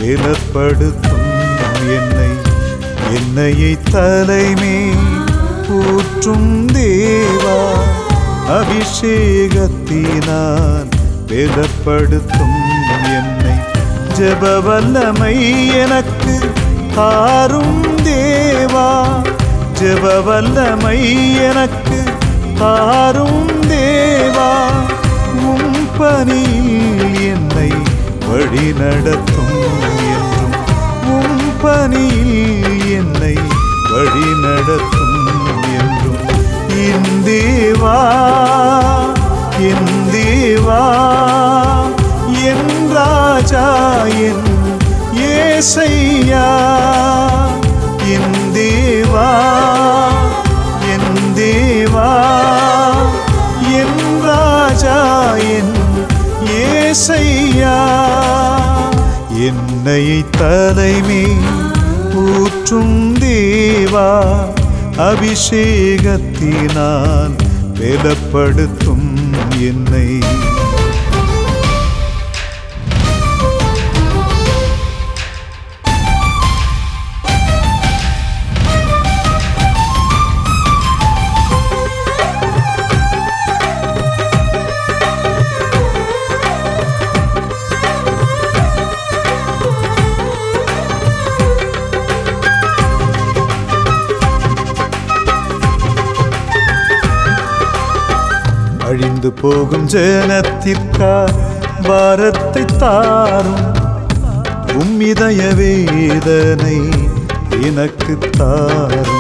பலப்படுத்தும் என்னை என்னையை தலைமே ஊற்றும் தேவா அபிஷேகத்தினால் பலப்படுத்தும் என்னை ஜெப வல்லமை எனக்கு தாரும் தேவா ஜெப வல்லமை எனக்கு தாரும் தேவா உம் பணியில் என்னை வழி நடத்தும் என்றும் உம் பணியில் என்னை வழி நடத்தும் என்றும் என் தேவா என் தேவா என் ராஜா என் ஏசையா என் தேவா என் தேவா என் ராஜா என் ஏசையா என்னை தலைமே ஊற்றும் தேவா அபிஷேகத்தினால் பலப்படுத்தும் என்னை அழிந்து போகும் ஜனத்திற்கா பாரத்தை தாரும் உம்மிதய வேதனை எனக்கு தாரும்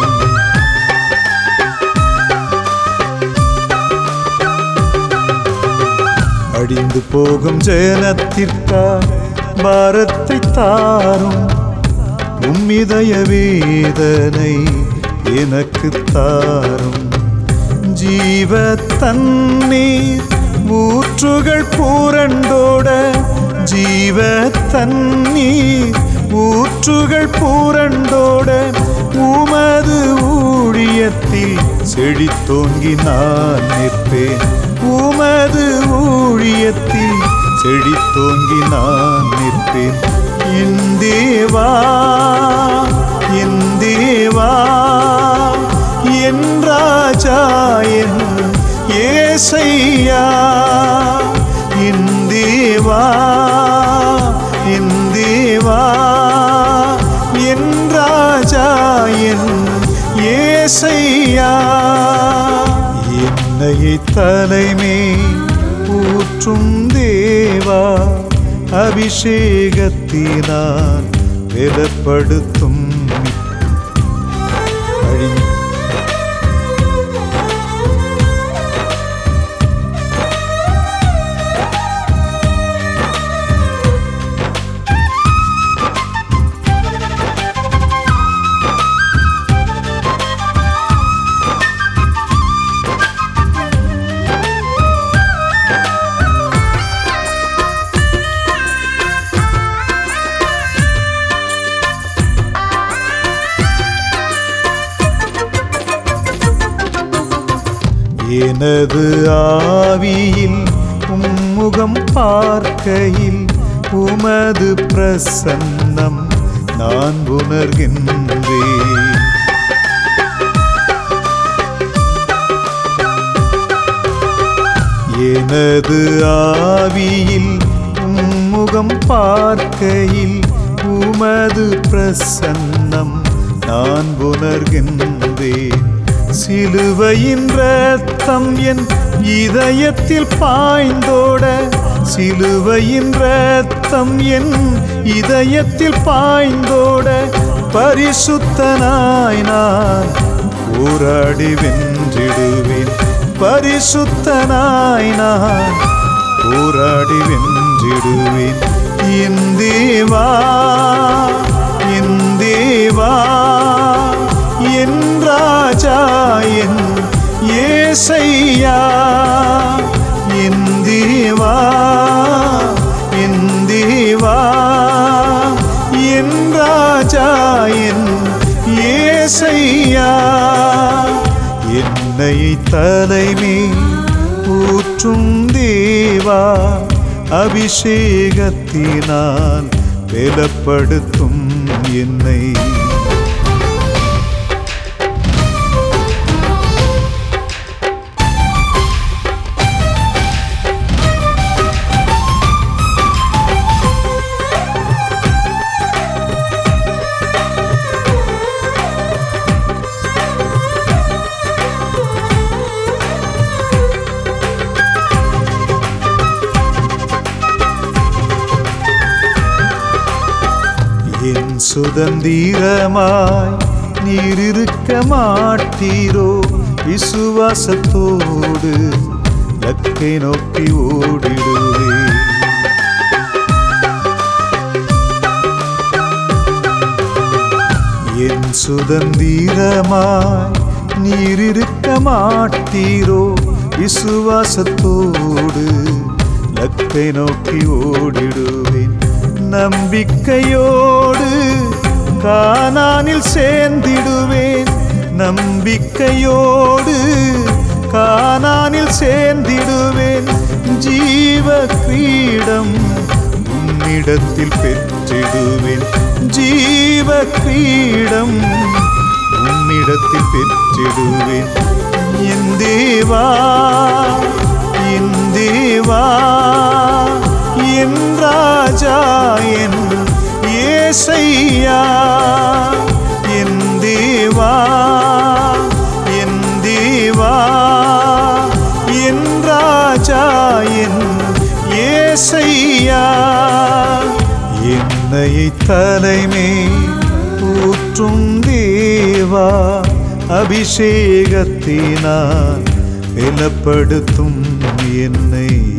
அழிந்து போகும் ஜனத்திற்கா பாரத்தை தாரும் உம்மிதய வேதனை எனக்கு தாரும் ஜீவ தண்ணீர் ஊற்றுகள் பூரண்டோட ஜீவ தண்ணீர் ஊற்றுகள் பூரண்டோட உமது ஊழியத்தில் செழித்தோங்கி நான் நிற்பேன் உமது ஊழியத்தில் செழித்தோங்கி நான் நிற்பேன் என் தேவா என் தேவா என் ராஜா என் ஏசையா என் தேவா என் தேவா என் ராஜா என் ஏசையா என்னை தலைமே ஊற்றும் தேவா அபிஷேகத்தினால் பலப்படுத்தும் அழி எனது ஆவியில் உம்முகம் பார்க்கையில் உமது பிரசன்னம் நான் உணர்கின்றேன் எனது ஆவியில் உம்முகம் பார்க்கையில் உமது பிரசன்னம் நான் உணர்கின்றேன் சிலுவையின் ரத்தம் என் இதயத்தில் பாய்ந்தோட சிலுவையின் ரத்தம் என் இதயத்தில் பாய்ந்தோட பரிசுத்தனாய் நான் போராடி வென்றிடுவேன் பரிசுத்தனாய் நான் போராடி வென்றிடுவேன் என் தேவா என் தேவா என் ராஜா என் ஏசையா என் தேவா என் தேவா என் ராஜா என் ஏசையா என்னை தலைமே ஊற்றும் தேவா அபிஷேகத்தினால் பலப்படுத்தும் என்னை என் சுதந்திரமாய் நீர் இருக்க மாட்டீரோ விசுவாசத்தோடு லக்கை நோக்கி ஓடிடுவே என் சுதந்திரமாய் நீர் இருக்க மாட்டீரோ விசுவாசத்தோடு லக்கை நோக்கி ஓடிடுவேன் நம்பிக்கையோடு கானானில் சேர்ந்திடுவேன் நம்பிக்கையோடு கானானில் சேர்ந்திடுவேன் ஜீவ கிரீடம் உன்னிடத்தில் பெற்றிடுவேன் ஜீவ கிரீடம் உன்னிடத்தில் பெற்றிடுவேன் என் தேவா என் தேவா என் ராஜா என் ஏசையா என் தேவா என் தேவா என் ராஜா என் ஏசையா என்னை தலைமே ஊற்றும் தேவா அபிஷேகத்தினால் பலப்படுத்தும் என்னை